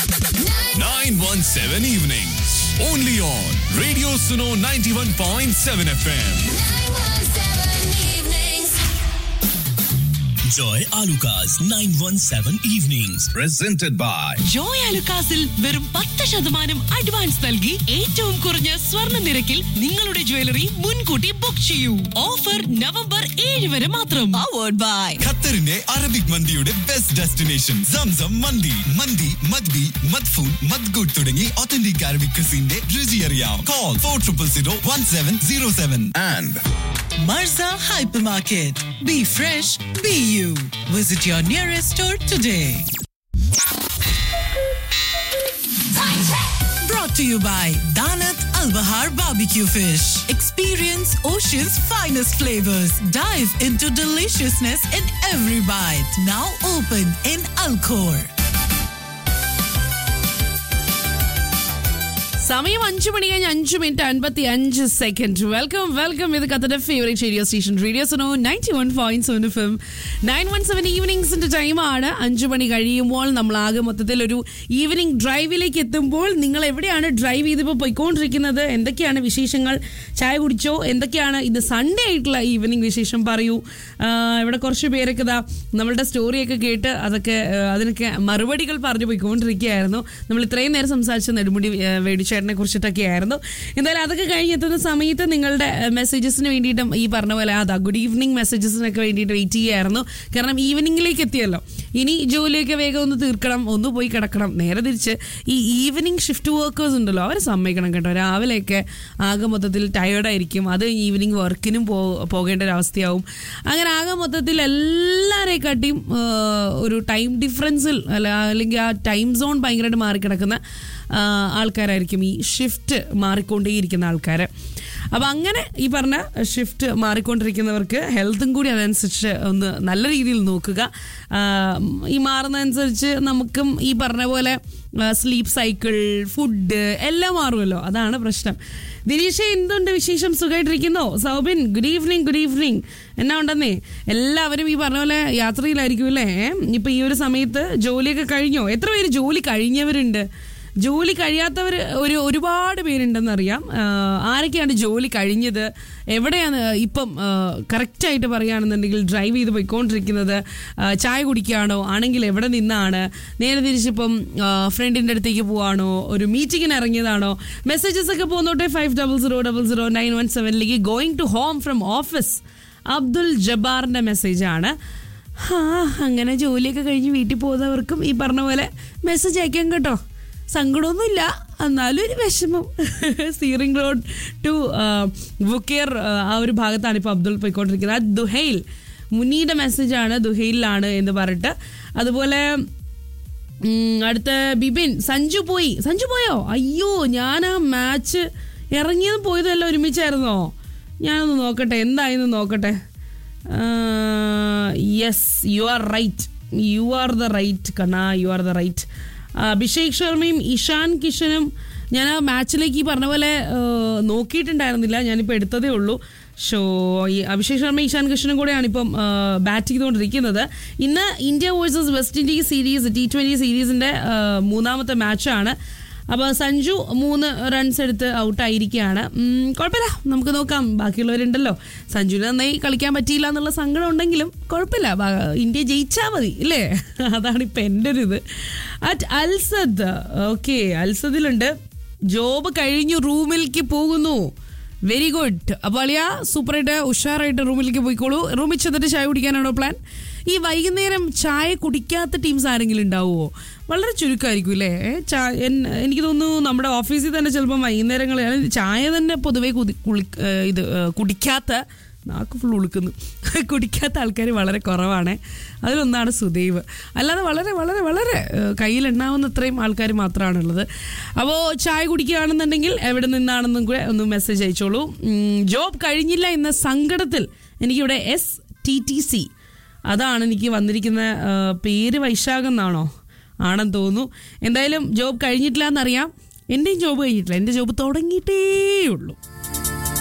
917 evenings. Only on Radio Suno 91.7 FM. Joy Alukas 917 Evenings. Presented by Joy അലുക്കാസിൽ വെറും പത്ത് ശതമാനം advance നൽകി ഏറ്റവും കുറഞ്ഞ സ്വർണ്ണ നിരക്കിൽ നിങ്ങളുടെ ജ്വല്ലറി മുൻകൂട്ടി ബുക്ക് ചെയ്യൂ ഓഫർ നവംബർ ഏഴ് വരെ മാത്രം പവേർഡ് ബൈ ഖത്തറിന്റെ അറബിക് മന്തിയുടെ ബെസ്റ്റ് ഡെസ്റ്റിനേഷൻ സംസം മന്തി മന്തി മദ്ബി മദ്ഫൂൻ മദ്ഗുഡ് തുടങ്ങി ഒത്തന്റിക് അറബിക് ക്രിസിന്റെ രുചി അറിയാം call four triple zero one seven zero seven and Marza Hypermarket. Be fresh, be you. Visit your nearest store today. Brought to you by Danat Al Bahar Barbecue Fish. Experience Ocean's finest flavors. Dive into deliciousness in every bite. Now open in Alcor. സമയം അഞ്ചു മണി കഴിഞ്ഞ് അഞ്ചു minute അൻപത്തി അഞ്ച് second welcome welcome ഇത് കത്തന്റെ favourite radio station radio Suno ninety one point seven F M nine one seven ഈവനിങ്സിന്റെ ടൈമാണ് അഞ്ചു മണി കഴിയുമ്പോൾ നമ്മൾ ആകെ മൊത്തത്തിൽ ഒരു ഈവനിങ് ഡ്രൈവിലേക്ക് എത്തുമ്പോൾ നിങ്ങൾ എവിടെയാണ് ഡ്രൈവ് ചെയ്തിപ്പോൾ പോയിക്കൊണ്ടിരിക്കുന്നത് എന്തൊക്കെയാണ് വിശേഷങ്ങൾ ചായ കുടിച്ചോ എന്തൊക്കെയാണ് ഇത് സൺഡേ ആയിട്ടുള്ള ഈവനിങ് വിശേഷം പറയൂ ആ, ഇവിടെ കുറച്ച് പേരൊക്കെ ഇതാ നമ്മളുടെ സ്റ്റോറിയൊക്കെ കേട്ട് അതൊക്കെ ആ, അതിനൊക്കെ മറുപടികൾ പറഞ്ഞു പോയിക്കൊണ്ടിരിക്കുകയായിരുന്നു നമ്മൾ ഇത്രയും നേരം സംസാരിച്ച നെടുമുടി ആ, വേടിച്ചേട്ടനെ കുറിച്ചിട്ടൊക്കെ ആയിരുന്നു എന്തായാലും അതൊക്കെ കഴിഞ്ഞ് എത്തുന്ന സമയത്ത് നിങ്ങളുടെ മെസ്സേജസിന് വേണ്ടിയിട്ടും ഈ പറഞ്ഞ പോലെ അതാ ഗുഡ് ഈവനിങ് മെസ്സേജസിനൊക്കെ വേണ്ടിയിട്ട് വെയിറ്റ് ചെയ്യുകയായിരുന്നു കാരണം ഈവനിങ്ങിലേക്ക് എത്തിയല്ലോ ഇനി ജോലിയൊക്കെ വേഗം ഒന്ന് തീർക്കണം ഒന്ന് പോയി കിടക്കണം നേരെ തിരിച്ച് ഈ ഈവനിങ് ഷിഫ്റ്റ് വർക്കേഴ്സ് ഉണ്ടല്ലോ അവരെ സമ്മതിക്കണം കേട്ടോ രാവിലെയൊക്കെ ആകെ മൊത്തത്തിൽ ടയേർഡായിരിക്കും അത് ഈവനിങ് വർക്കിനും പോ പോകേണ്ട ഒരു അവസ്ഥയാവും അങ്ങനെ ആകെ മൊത്തത്തിൽ എല്ലാവരെക്കാട്ടിയും ആ, ഒരു ടൈം ഡിഫറൻസിൽ അല്ല അല്ലെങ്കിൽ ആ ടൈം സോൺ ഭയങ്കരമായിട്ട് മാറിക്കിടക്കുന്ന ആ, ആൾക്കാരായിരിക്കും ഈ ഷിഫ്റ്റ് മാറിക്കൊണ്ടേയിരിക്കുന്ന ആൾക്കാർ അപ്പം അങ്ങനെ ഈ പറഞ്ഞ ഷിഫ്റ്റ് മാറിക്കൊണ്ടിരിക്കുന്നവർക്ക് ഹെൽത്തും കൂടി അതനുസരിച്ച് ഒന്ന് നല്ല രീതിയിൽ നോക്കുക ആ, ഈ മാറുന്നതനുസരിച്ച് നമുക്കും ഈ പറഞ്ഞ പോലെ സ്ലീപ്പ് സൈക്കിൾ ഫുഡ് എല്ലാം മാറുമല്ലോ അതാണ് പ്രശ്നം ദിനീഷ എന്തുണ്ട് വിശേഷം സുഖമായിട്ടിരിക്കുന്നോ Soubin good evening good evening എന്നാ ഉണ്ടെന്നേ എല്ലാവരും ഈ പറഞ്ഞ പോലെ യാത്രയിലായിരിക്കും അല്ലേ ഇപ്പൊ ഈ ഒരു സമയത്ത് ജോലിയൊക്കെ കഴിഞ്ഞോ എത്ര പേര് ജോലി കഴിഞ്ഞവരുണ്ട് ജോലി കഴിയാത്തവർ ഒരു ഒരുപാട് പേരുണ്ടെന്നറിയാം ആഹ് ആരൊക്കെയാണ് ജോലി കഴിഞ്ഞത് എവിടെയാണ് ഇപ്പം കറക്റ്റായിട്ട് പറയുകയാണെന്നുണ്ടെങ്കിൽ ഡ്രൈവ് ചെയ്ത് പോയിക്കൊണ്ടിരിക്കുന്നത് ആഹ് ചായ കുടിക്കുകയാണോ ആണെങ്കിൽ എവിടെ നിന്നാണ് നേരെ തിരിച്ചിപ്പം ഫ്രണ്ടിൻ്റെ അടുത്തേക്ക് പോവാണോ ഒരു മീറ്റിങ്ങിന് ഇറങ്ങിയതാണോ മെസ്സേജസ് ഒക്കെ പോന്നോട്ടെ five double zero double zero nine one സെവനിലേക്ക് going to home from office Abdul ജബ്ബാറിൻ്റെ മെസ്സേജാണ് ആ അങ്ങനെ ജോലിയൊക്കെ കഴിഞ്ഞ് വീട്ടിൽ പോകുന്നവർക്കും ഈ പറഞ്ഞ പോലെ മെസ്സേജ് അയക്കാം കേട്ടോ സങ്കടമൊന്നുമില്ല എന്നാലും ഒരു വിഷമം സീറിംഗ് റോഡ് ടു ബുക്കിയർ ആ ഒരു ഭാഗത്താണ് ഇപ്പോൾ അബ്ദുൾ പോയിക്കൊണ്ടിരിക്കുന്നത് ആ ദുഹൈൽ മുന്നിയുടെ മെസ്സേജാണ് ദുഹൈലിലാണ് എന്ന് പറഞ്ഞിട്ട് അതുപോലെ ഉം, അടുത്ത ബിബിൻ സഞ്ജു പോയി സഞ്ജു പോയോ അയ്യോ ഞാൻ ആ മാച്ച് ഇറങ്ങിയതും പോയതും എല്ലാം ഒരുമിച്ചായിരുന്നോ ഞാനൊന്ന് നോക്കട്ടെ എന്തായെന്ന് നോക്കട്ടെ yes you are right you are the right കണ്ണ you are the right Abhishek ശർമ്മയും ഇഷാൻ കിഷനും ഞാൻ ആ മാച്ചിലേക്ക് ഈ പറഞ്ഞ പോലെ ആ, നോക്കിയിട്ടുണ്ടായിരുന്നില്ല ഞാനിപ്പോൾ എടുത്തതേ ഉള്ളൂ ഷോ ഈ അഭിഷേക് ശർമ്മ ഇഷാൻ കൃഷ്ണനും കൂടെയാണ് ഇപ്പം ബാറ്റ് ചെയ്തുകൊണ്ടിരിക്കുന്നത് ഇന്ന് India versus West Indies series T twenty സീരീസിൻ്റെ മൂന്നാമത്തെ മാച്ചാണ് അപ്പോൾ സഞ്ജു മൂന്ന് റൺസ് എടുത്ത് ഔട്ടായിരിക്കുകയാണ് ഉം, കുഴപ്പമില്ല നമുക്ക് നോക്കാം ബാക്കിയുള്ളവരുണ്ടല്ലോ സഞ്ജുവിന് നന്നായി കളിക്കാൻ പറ്റിയില്ല എന്നുള്ള സങ്കടം ഉണ്ടെങ്കിലും കുഴപ്പമില്ല ബാ- ഇന്ത്യ ജയിച്ചാൽ മതി ഇല്ലേ അതാണ് ഇപ്പം എൻ്റെ ഒരു ഇത് അറ്റ് അൽസദ് ഓക്കെ അൽസദിലുണ്ട് ജോബ് കഴിഞ്ഞു റൂമിലേക്ക് പോകുന്നു വെരി ഗുഡ് അപ്പോൾ അളിയ സൂപ്പറായിട്ട് ഉഷാറായിട്ട് റൂമിലേക്ക് പോയിക്കോളൂ റൂമിൽ ചെന്നിട്ട് ചായ കുടിക്കാനാണോ പ്ലാൻ ഈ വൈകുന്നേരം ചായ കുടിക്കാത്ത ടീംസ് ആരെങ്കിലും ഉണ്ടാവുമോ വളരെ ചുരുക്കമായിരിക്കും അല്ലേ ഏ, ചാ- എൻ- എനിക്ക് തോന്നുന്നു നമ്മുടെ ഓഫീസിൽ തന്നെ ചിലപ്പം വൈകുന്നേരങ്ങളിൽ അതായത് ചായ തന്നെ പൊതുവേ കുതി കുളി ഏ, ഇത് ഏ, കുടിക്കാത്ത നാക്ക് ഫുൾ ഉളുക്കുന്നു കുടിക്കാത്ത ആൾക്കാർ വളരെ കുറവാണ് അതിലൊന്നാണ് സുദൈവ് അല്ലാതെ വളരെ വളരെ വളരെ ഏഹ്, കയ്യിലെണ്ണാവുന്ന അത്രയും ആൾക്കാർ മാത്രമാണുള്ളത് അപ്പോൾ ചായ കുടിക്കുകയാണെന്നുണ്ടെങ്കിൽ എവിടെ നിന്നാണെന്നും കൂടെ ഒന്ന് മെസ്സേജ് അയച്ചോളൂ ഉം, ജോബ് കഴിഞ്ഞില്ല എന്ന സങ്കടത്തിൽ എനിക്കിവിടെ എസ് ടി ടി സി അതാണ് എനിക്ക് വന്നിരിക്കുന്ന ഏഹ്, പേര് വൈശാഖം എന്നാണോ ആണെന്ന് തോന്നുന്നു എന്തായാലും ജോബ് കഴിഞ്ഞിട്ടില്ല എന്നറിയാം എൻ്റെയും ജോബ് കഴിഞ്ഞിട്ടില്ല എൻ്റെ ജോബ് തുടങ്ങിയിട്ടേ ഉള്ളൂ